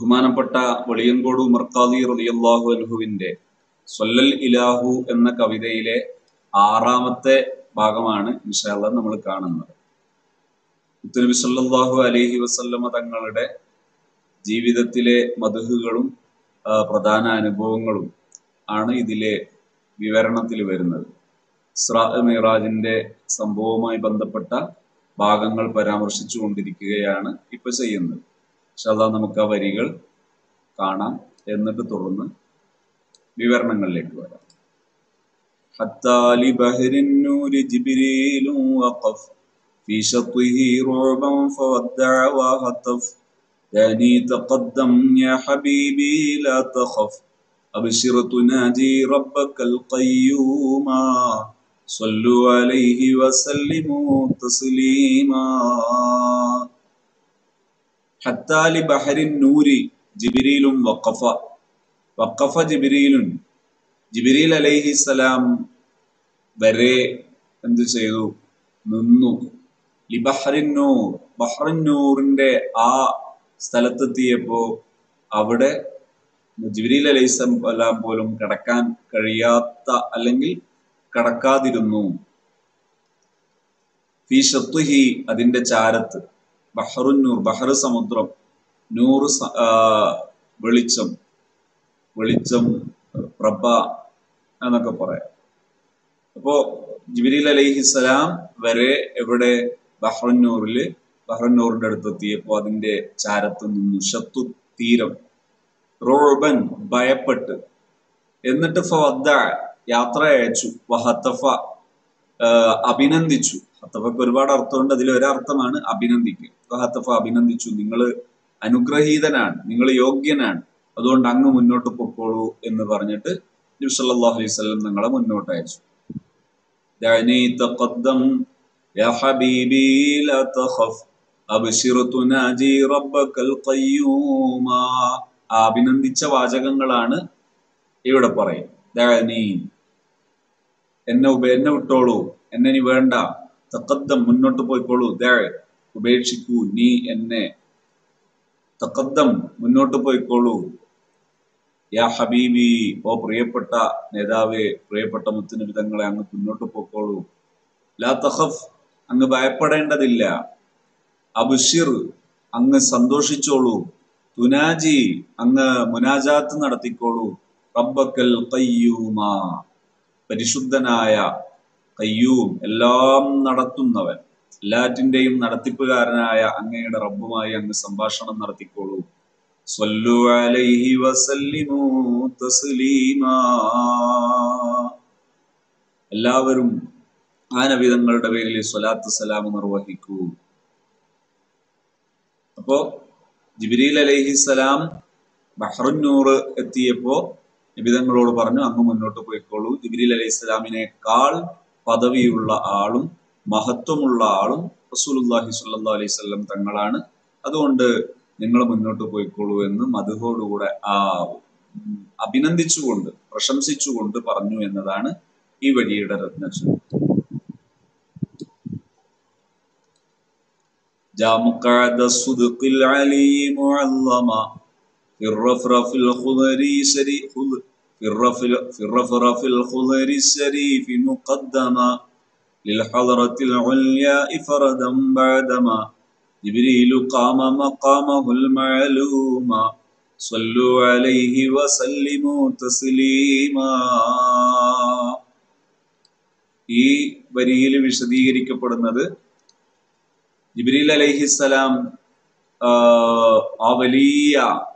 ബഹുമാനപ്പെട്ട വെളിയങ്കോട് ഉമർഖാദി റളിയല്ലാഹു അൻഹുവിന്റെ സ്വല്ലൽ ഇലാഹു എന്ന കവിതയിലെ ആറാമത്തെ ഭാഗമാണ് ഇൻഷാല്ല നമ്മൾ കാണുന്നത് മുത്തുനബി സല്ലല്ലാഹു അലൈഹി വസല്ലമ തങ്ങളുടെ ജീവിതത്തിലെ മധുഹുകളും പ്രധാന അനുഭവങ്ങളും ആണ് ഇതിലെ വിവരണത്തിൽ വരുന്നത് ഇസ്രാ മിറാജിന്റെ സംഭവവുമായി ബന്ധപ്പെട്ട ഭാഗങ്ങൾ പരാമർശിച്ചു കൊണ്ടിരിക്കുകയാണ് ഇപ്പൊ ചെയ്യുന്നത് ഇൻഷാല്ലാ നമുക്ക് ആ വരികൾ കാണാം എന്നിട്ട് തുടർന്ന് വിവരണങ്ങളിലേക്ക് വരാം حتى لبهر النور جبريل وقف في شطه رعبا فودع وهتف داني تقدم يا حبيبي لا تخف أبشر تناجي ربك القيوم صلوا عليه وسلموا تسليما حتى لبحر النور جبريل وقف وقف جبريل ജിബിരിൽ അലൈഹിസലാം വരെ എന്ത് ചെയ്തു നിന്നു ലിബഹറിന്നൂർ ബഹ്റിന്നൂറിന്റെ ആ സ്ഥലത്തെത്തിയപ്പോ അവിടെ ജിബിരിൽ അലൈഹിസ്ലാം പോലും കടക്കാൻ കഴിയാത്ത അല്ലെങ്കിൽ കടക്കാതിരുന്നു ഫി ഷത്തുഹി അതിന്റെ ചാരത്ത് ബഹറുന്നൂർ ബഹർ സമുദ്രം നൂറ് വെളിച്ചം വെളിച്ചം പ്രഭ എന്നൊക്കെ പറയാം അപ്പോ ജിബിരിൽ അലൈഹിസ്സലാം വരെ എവിടെ ബഹ്റന്നൂറില് ബഹ്റന്നൂറിന്റെ അടുത്തെത്തിയപ്പോ അതിന്റെ ചാരത്ത് നിന്നു ഷത്തു തീരം റോബൻ ഭയപ്പെട്ട് എന്നിട്ട് ഫവദ്ദ യാത്ര അയച്ചു വഹത്തഫ അഭിനന്ദിച്ചു ഹത്തഫക്ക് ഒരുപാട് അർത്ഥമുണ്ട് അതിൽ ഒരർത്ഥമാണ് അഭിനന്ദിക്കുക വഹത്തഫ അഭിനന്ദിച്ചു നിങ്ങൾ അനുഗ്രഹീതനാണ് നിങ്ങൾ യോഗ്യനാണ് അതുകൊണ്ട് അങ്ങ് മുന്നോട്ട് പൊക്കോളൂ എന്ന് പറഞ്ഞിട്ട് നബി സല്ലല്ലാഹു അലൈഹി വസല്ലം നിങ്ങളെ മുന്നോട്ട് അയച്ചു ദഅനി തഖദ്ദം യാ ഹബീബി ലാ തഖഫ് അബ്ശിർ തുനാജി റബ്ബക്കൽ ഖയ്യൂമ അഭിനന്ദിച്ച വാചകങ്ങളാണ് ഇവിടെ പറയും ദഅനി എന്നെ ഉപ എന്നെ വിട്ടോളൂ എന്നെ നീ വേണ്ട തഖദ്ദം മുന്നോട്ട് പോയിക്കോളൂ ദഅ ഉപേക്ഷിക്കൂ നീ എന്നെ തഖദ്ദം മുന്നോട്ട് പോയിക്കോളൂ യാ ഹബീബി ഓ പ്രിയപ്പെട്ട നേതാവേ പ്രിയപ്പെട്ട മുത്തുനിബിതങ്ങളെ അങ്ങ് മുന്നോട്ട് പോയിക്കോളൂ ലാ തഖഫ് അങ്ങ് ഭയപ്പെടേണ്ടതില്ല അബുഷിർ അങ്ങ് സന്തോഷിച്ചോളൂ തുനാജി അങ്ങ് മുനാജാത്ത് നടത്തിക്കോളൂ റബ്ബക്കൽ കയ്യൂമ പരിശുദ്ധനായ കയ്യൂം എല്ലാം നടത്തുന്നവൻ എല്ലാറ്റിന്റെയും നടത്തിപ്പുകാരനായ അങ്ങയുടെ റബ്ബുമായി അങ്ങ് സംഭാഷണം നടത്തിക്കോളൂ സ്വല്ലു അലൈഹി വസല്ലിമു തസ്ലീമാ എല്ലാവരും ആ നബിതങ്ങളുടെ പേരിൽ സ്വലാത്ത് സലാം നിർവഹിക്കൂ അപ്പോ ജിബിരിൽ അലൈഹിസലാം ബഹ്റുന്നൂർ എത്തിയപ്പോ നിബിതങ്ങളോട് പറഞ്ഞു അങ്ങ് മുന്നോട്ട് പോയിക്കോളൂ ജിബിരിൽ അലൈഹിസ്സലാമിനേക്കാൾ പദവിയുള്ള ആളും മഹത്വമുള്ള ആളും റസൂലുല്ലാഹി സ്വല്ലല്ലാഹു അലൈഹി വസല്ലം തങ്ങളാണ് അതുകൊണ്ട് നിങ്ങൾ മുന്നോട്ട് പോയിക്കോളൂ എന്ന് മധുഹോടുകൂടെ ആ അഭിനന്ദിച്ചുകൊണ്ട് പ്രശംസിച്ചുകൊണ്ട് പറഞ്ഞു എന്നതാണ് ഈ വഴിയുടെ രത്നച്ചു جاء مقعد الصدق العلي معظما في الرفرف الخضري شريف في الرفرف في الرفرف الخضر الشريف مقدما للحضرة العليا فردا بعدما جبريل قام مقامه المعلوم صلوا عليه وسلموا تسليما ഈ വരിയിൽ വിശദീകരിക്കപ്പെടുന്നത് ജിബ്രീൽ അലൈഹിസ്സലാം ആ വലിയ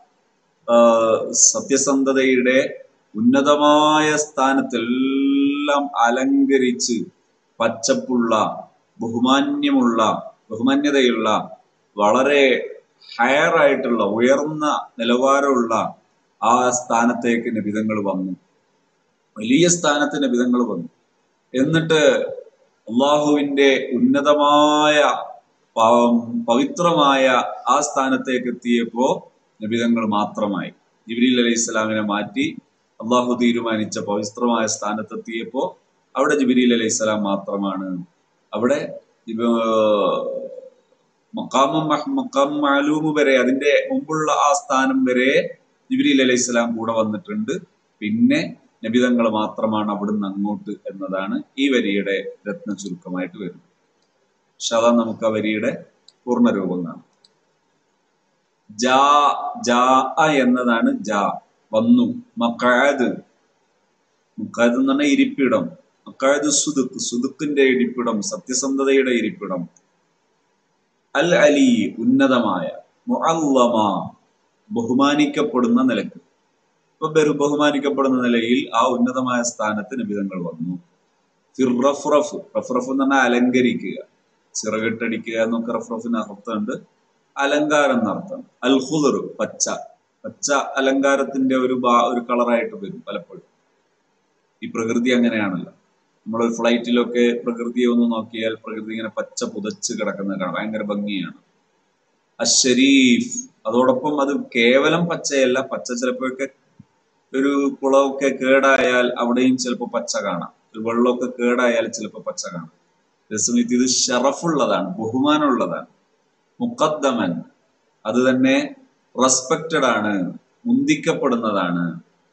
സത്യസന്ധതയുടെ ഉന്നതമായ സ്ഥാനത്തെല്ലാം അലങ്കരിച്ച് പച്ചപ്പുള്ള ബഹുമാന്യമുള്ള ബഹുമാന്യതയുള്ള വളരെ ഹയർ ആയിട്ടുള്ള ഉയർന്ന നിലവാരമുള്ള ആ സ്ഥാനത്തേക്ക് നിബിതങ്ങൾ വന്നു വലിയ സ്ഥാനത്ത് നിബിതങ്ങൾ വന്നു എന്നിട്ട് അള്ളാഹുവിന്റെ ഉന്നതമായ പവിത്രമായ ആ സ്ഥാനത്തേക്ക് എത്തിയപ്പോ നിബിതങ്ങൾ മാത്രമായി ജിബ്രീൽ അലൈഹി ഇസ്ലാമിനെ മാറ്റി അള്ളാഹു തീരുമാനിച്ച പവിത്രമായ സ്ഥാനത്തെത്തിയപ്പോ അവിടെ ജിബിരിൽ അലൈഹി സ്വലാം മാത്രമാണ് അവിടെ മക്കാമും മക്കാം മാലൂമ് വരെ അതിന്റെ മുമ്പുള്ള ആ സ്ഥാനം വരെ ജിബ്രീൽ അലൈഹി സ്വലാം കൂടെ വന്നിട്ടുണ്ട് പിന്നെ നബിതങ്ങൾ മാത്രമാണ് അവിടുന്ന് അങ്ങോട്ട് എന്നതാണ് ഈ വരിയുടെ രത്ന ചുരുക്കമായിട്ട് വരുന്നത് പക്ഷെ അതാ നമുക്ക് ആ വരിയുടെ പൂർണ്ണരൂപം കാണാം ജാ ജാ എന്നതാണ് ജാ വന്നു മക്കാദ് മുക്കാദ് എന്ന് പറഞ്ഞാൽ ഇരിപ്പിടം മക്കാദ് സുദുക്ക് സുദുക്കിന്റെ ഇരിപ്പിടം സത്യസന്ധതയുടെ ഇരിപ്പിടം അൽ അലി ഉന്നതമായ മുഅല്ലമ ബഹുമാനിക്കപ്പെടുന്ന നിലക്ക് ഇപ്പൊ ബഹു ബഹുമാനിക്കപ്പെടുന്ന നിലയിൽ ആ ഉന്നതമായ സ്ഥാനത്ത് നിബിധങ്ങൾ വന്നു ഫിർറഫ്റഫ് റഫ്റഫ് എന്ന് പറഞ്ഞാൽ അലങ്കരിക്കുക ചിറകിട്ടടിക്കുക എന്നൊക്കെ റഫ്റഫിന് അർത്ഥമുണ്ട് അലങ്കാരം എന്നർത്ഥം അൽ ഖുദർ പച്ച പച്ച അലങ്കാരത്തിന്റെ ഒരു ബാ ഒരു കളറായിട്ട് വരും പലപ്പോഴും ഈ പ്രകൃതി അങ്ങനെയാണല്ലോ നമ്മൾ ഫ്ലൈറ്റിലൊക്കെ പ്രകൃതിയെ ഒന്ന് നോക്കിയാൽ പ്രകൃതി ഇങ്ങനെ പച്ച പുതച്ച് കിടക്കുന്നത് കാണാം ഭയങ്കര ഭംഗിയാണ് അഷരീഫ് അതോടൊപ്പം അത് കേവലം പച്ചയല്ല പച്ച ചിലപ്പോഴൊക്കെ ഒരു കുളമൊക്കെ കേടായാൽ അവിടെയും ചിലപ്പോൾ പച്ച കാണാം ഒരു വെള്ളമൊക്കെ കേടായാൽ ചിലപ്പോൾ പച്ച കാണാം അതേസമയത്ത് ഇത് ഷറഫുള്ളതാണ് ബഹുമാനമുള്ളതാണ് മുഖദ്ദമൻ അത് തന്നെ റെസ്പെക്റ്റഡ് ആണ് മുന്തിക്കപ്പെടുന്നതാണ്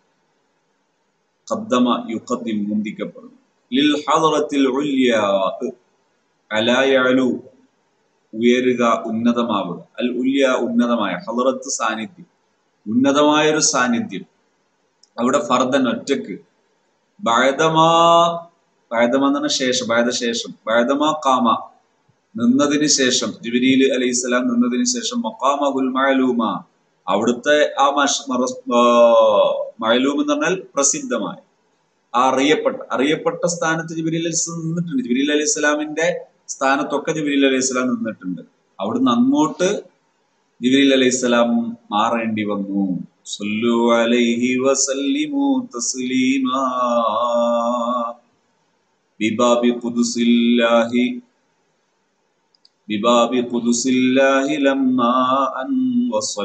ഖദ്ദമ യുഖദ്ദിം മുന്തിക്കപ്പെടുന്നു ലിൽ ഹദറത്തിൽ ഉല്യാ അലാ യഅലു ഉയരുക ഉന്നതമാവുക അൽ ഉല്യ ഉന്നതമായ ഹദറത്ത് സാന്നിധ്യം ഉന്നതമായ ഒരു സാന്നിധ്യം അവിടെ ഫർദൻ ഒറ്റക്ക് ബഴതമാ ബഴതമ എന്ന് പറഞ്ഞ ശേഷം ബഴത ശേഷം ബഴതമാ കാമ നിന്നതിന് ശേഷം ജിബിരിയിൽ അലൈഹിസ്സലാം നിന്നതിന് ശേഷം മക്കാമഹുൽ മഅലൂമ അവിടുത്തെ ആ മഷ് മഅലൂം എന്ന് പറഞ്ഞാൽ പ്രസിദ്ധമായ ആ അറിയപ്പെട്ട അറിയപ്പെട്ട സ്ഥാനത്ത് ജിബിരിൽ അലൈഹി നിന്നിട്ടുണ്ട് ജിബിരിൽ അലൈഹി സ്വലാമിന്റെ സ്ഥാനത്തൊക്കെ ജിബിരിൽ അലൈഹി സ്വലാം നിന്നിട്ടുണ്ട് അവിടുന്ന് അങ്ങോട്ട് ജിബിരിൽ അലൈഹി സ്വലാം മാറേണ്ടി വന്നു സല്ലു അലൈഹി വസല്ലിമു തസ്ലീമാ ബിബാബി ഖുദ്സില്ലാഹി بباب قدس الله لما أن وصل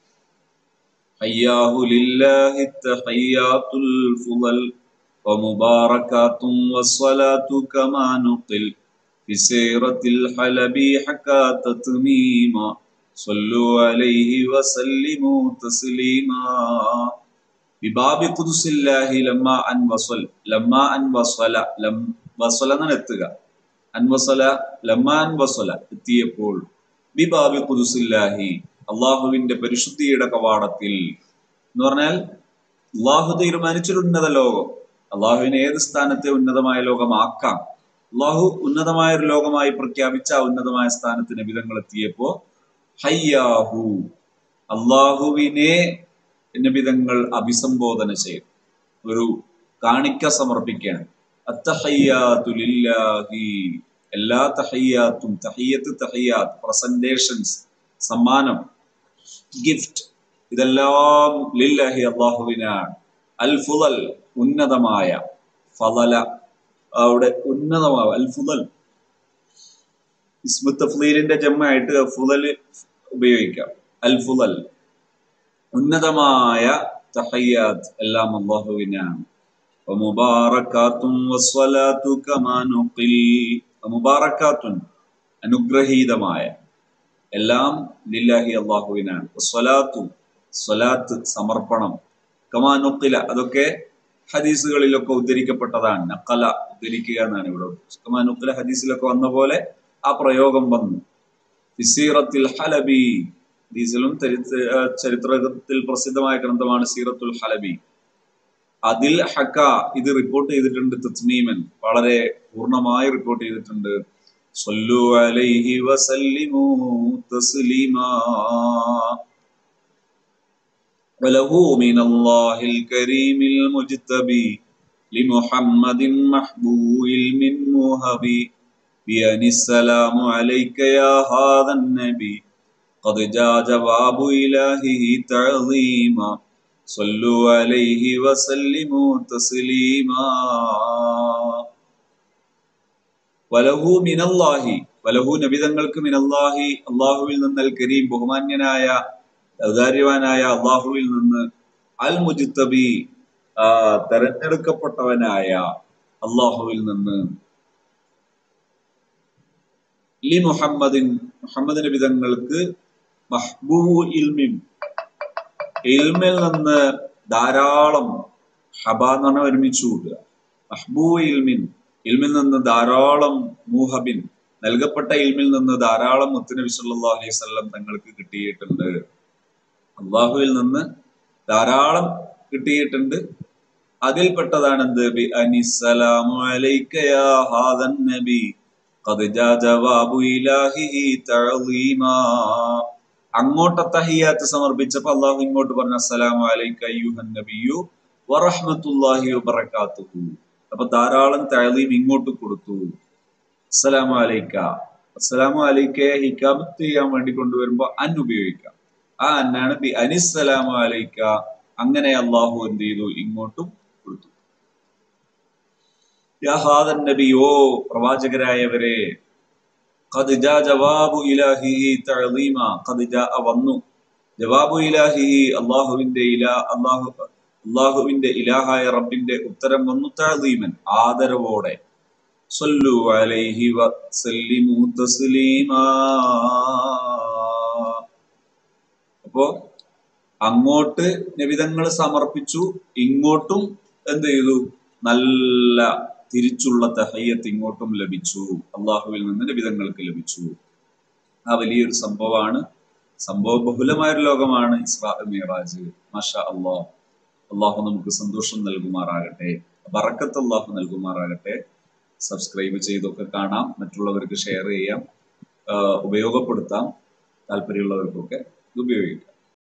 حياه لله التحيات الفضل ومباركات والصلاة كما نقل في سيرة الحلب حكى تتميما صلوا عليه وسلموا تسليما بباب قدس الله لما أن وصل لما أن وصل لم وصل എത്തുക അൻവസല ലമാൻ വസല എത്തിയപ്പോൾ ബിബാബി കുദുസില്ലാഹി അള്ളാഹുവിന്റെ പരിശുദ്ധിയുടെ കവാടത്തിൽ എന്ന് പറഞ്ഞാൽ അള്ളാഹു തീരുമാനിച്ചൊരു ഉന്നത ലോകം അള്ളാഹുവിനെ ഏത് സ്ഥാനത്തെ ഉന്നതമായ ലോകമാക്കാം അള്ളാഹു ഉന്നതമായ ഒരു ലോകമായി പ്രഖ്യാപിച്ച ആ ഉന്നതമായ സ്ഥാനത്തിന് വിധങ്ങൾ എത്തിയപ്പോ ഹയ്യാഹു അള്ളാഹുവിനെ നബിതങ്ങൾ അഭിസംബോധന ചെയ്യും ഒരു കാണിക്ക സമർപ്പിക്കുകയാണ് അത്തഹയ്യാത്തുലില്ലാഹി എല്ലാ തഹയ്യാത്തും തഹയ്യത്ത് തഹയ്യാത്ത് പ്രസന്റേഷൻസ് സമ്മാനം ഗിഫ്റ്റ് ഇതെല്ലാം ലില്ലാഹി അള്ളാഹുവിനാണ് അൽ ഫുദൽ ഉന്നതമായ ഫലല അവിടെ ഉന്നതമായ അൽ ഫുദൽ ഇസ്മു തഫ്ലീലിന്റെ ജമ്മായിട്ട് ഫുദൽ ഉപയോഗിക്കാം അൽ ഫുദൽ ഉന്നതമായ തഹയ്യാത്ത് എല്ലാം അള്ളാഹുവിനാണ് ومباركات والصلاة كما نقل ومباركات അനുഗ്രഹീതമായ എല്ലാം ലില്ലാഹി അള്ളാഹുവിനാണ് സ്വലാത്തു സ്വലാത്ത് സമർപ്പണം കമാ നുക്കില അതൊക്കെ ഹദീസുകളിലൊക്കെ ഉദ്ധരിക്കപ്പെട്ടതാണ് നക്കല ഉദ്ധരിക്കുക എന്നാണ് ഇവിടെ കമാ നുക്കില ഹദീസിലൊക്കെ വന്ന പോലെ ആ പ്രയോഗം വന്നു ഫിസീറത്തിൽ ഹലബി ഹദീസിലും ചരിത്രത്തിൽ പ്രസിദ്ധമായ ഗ്രന്ഥമാണ് സീറത്തുൽ ഹലബി അതിൽ ഹക്ക ഇത് റിപ്പോർട്ട് ചെയ്തിട്ടുണ്ട് തസ്മീമൻ വളരെ പൂർണ്ണമായി റിപ്പോർട്ട് ചെയ്തിട്ടുണ്ട് صلوا عليه وسلموا تسليما وله من الله الكريم المجتبي لمحمد محبوب من موهبي بأن السلام عليك يا هذا النبي قد جاء جواب إلهه تعظيما صلوا عليه وسلموا تسليما വലഹു മിനല്ലാഹി വലഹു നബിതങ്ങൾക്ക് മിനല്ലാഹി അള്ളാഹുവിൽ നിന്ന് അൽ കരീം ബഹുമാന്യനായ ഔദാര്യവാനായ അള്ളാഹുവിൽ നിന്ന് അൽ മുജിത്തബി തെരഞ്ഞെടുക്കപ്പെട്ടവനായ അള്ളാഹുവിൽ നിന്ന് ലി മുഹമ്മദിൻ മുഹമ്മദ് നബി തങ്ങൾക്ക് മഹ്ബൂബു ഇൽമിൻ ഇൽമിൽ നിന്ന് ധാരാളം ഹബ എന്ന് പറഞ്ഞാൽ ഒരുമിച്ച് കൂട്ടുക മഹ്ബൂ ഇൽമിൻ ഇൽമിൽ നിന്ന് ധാരാളം മൂഹബിൻ നൽകപ്പെട്ട ഇൽമിൽ നിന്ന് ധാരാളം മുത്തുനബി സല്ലല്ലാഹു അലൈഹി വസല്ലം തങ്ങൾക്ക് കിട്ടിയിട്ടുണ്ട് അള്ളാഹുവിൽ നിന്ന് ധാരാളം കിട്ടിയിട്ടുണ്ട് അതിൽപ്പെട്ടതാണ് എന്ത് ബി അനിസ്സലാമു അലൈക യാ ഹാദൻ നബി ഖദ് ജാ ജവാബു ഇലാഹിഹി തഅളീമാ അങ്ങോട്ട് തഹിയാത്ത് സമർപ്പിച്ചപ്പോ അള്ളാഹു ഇങ്ങോട്ട് പറഞ്ഞു അസ്സലാമു അലൈക അയ്യുഹൻ നബിയു വറഹ്മത്തുള്ളാഹി വബറകാതുഹു അപ്പൊ ധാരാളം തഅലീം ഇങ്ങോട്ട് കൊടുത്തു അസ്സലാമു അലൈക അസ്സലാമു അലൈക്കയെ ഹിക്കാമത്ത് ചെയ്യാൻ വേണ്ടി കൊണ്ടുവരുമ്പോ അൻ ഉപയോഗിക്കാം ആ അന്നാണ് ബി അനിസ്സലാമു അലൈക അങ്ങനെ അള്ളാഹു എന്ത് ചെയ്തു ഇങ്ങോട്ടും കൊടുത്തു യാ ഹാദൻ നബി ഓ പ്രവാചകരായവരെ ഖദ് ജാ ജവാബു ഇലാഹിഹി തഅലീമ ഖദ് ജാ വന്നു ജവാബു ഇലാഹിഹി അള്ളാഹുവിന്റെ ഇലാ അള്ളാഹു അള്ളാഹുവിന്റെ ഇലാഹായ റബ്ബിന്റെ ഉത്തരം വന്നു തഅലീമൻ ആദരവോടെ സല്ലു അലൈഹി വസല്ലിമു തസ്ലീമാ അപ്പോ അങ്ങോട്ട് നിബിതങ്ങൾ സമർപ്പിച്ചു ഇങ്ങോട്ടും എന്ത് ചെയ്തു നല്ല തിരിച്ചുള്ള തഹയ്യത്ത് ഇങ്ങോട്ടും ലഭിച്ചു അള്ളാഹുവിൽ നിന്ന് നിബിതങ്ങൾക്ക് ലഭിച്ചു ആ വലിയൊരു സംഭവമാണ് സംഭവ ബഹുലമായ ഒരു ലോകമാണ് ഇസ്രാ മിറാജ് മാഷ അള്ളാഹ് അള്ളാഹു നമുക്ക് സന്തോഷം നൽകുമാറാകട്ടെ ബറക്കത്ത് അള്ളാഹു നൽകുമാറാകട്ടെ സബ്സ്ക്രൈബ് ചെയ്തൊക്കെ കാണാം മറ്റുള്ളവർക്ക് ഷെയർ ചെയ്യാം ആഹ് ഉപയോഗപ്പെടുത്താം താല്പര്യമുള്ളവർക്കൊക്കെ ഇത് ഉപയോഗിക്കാം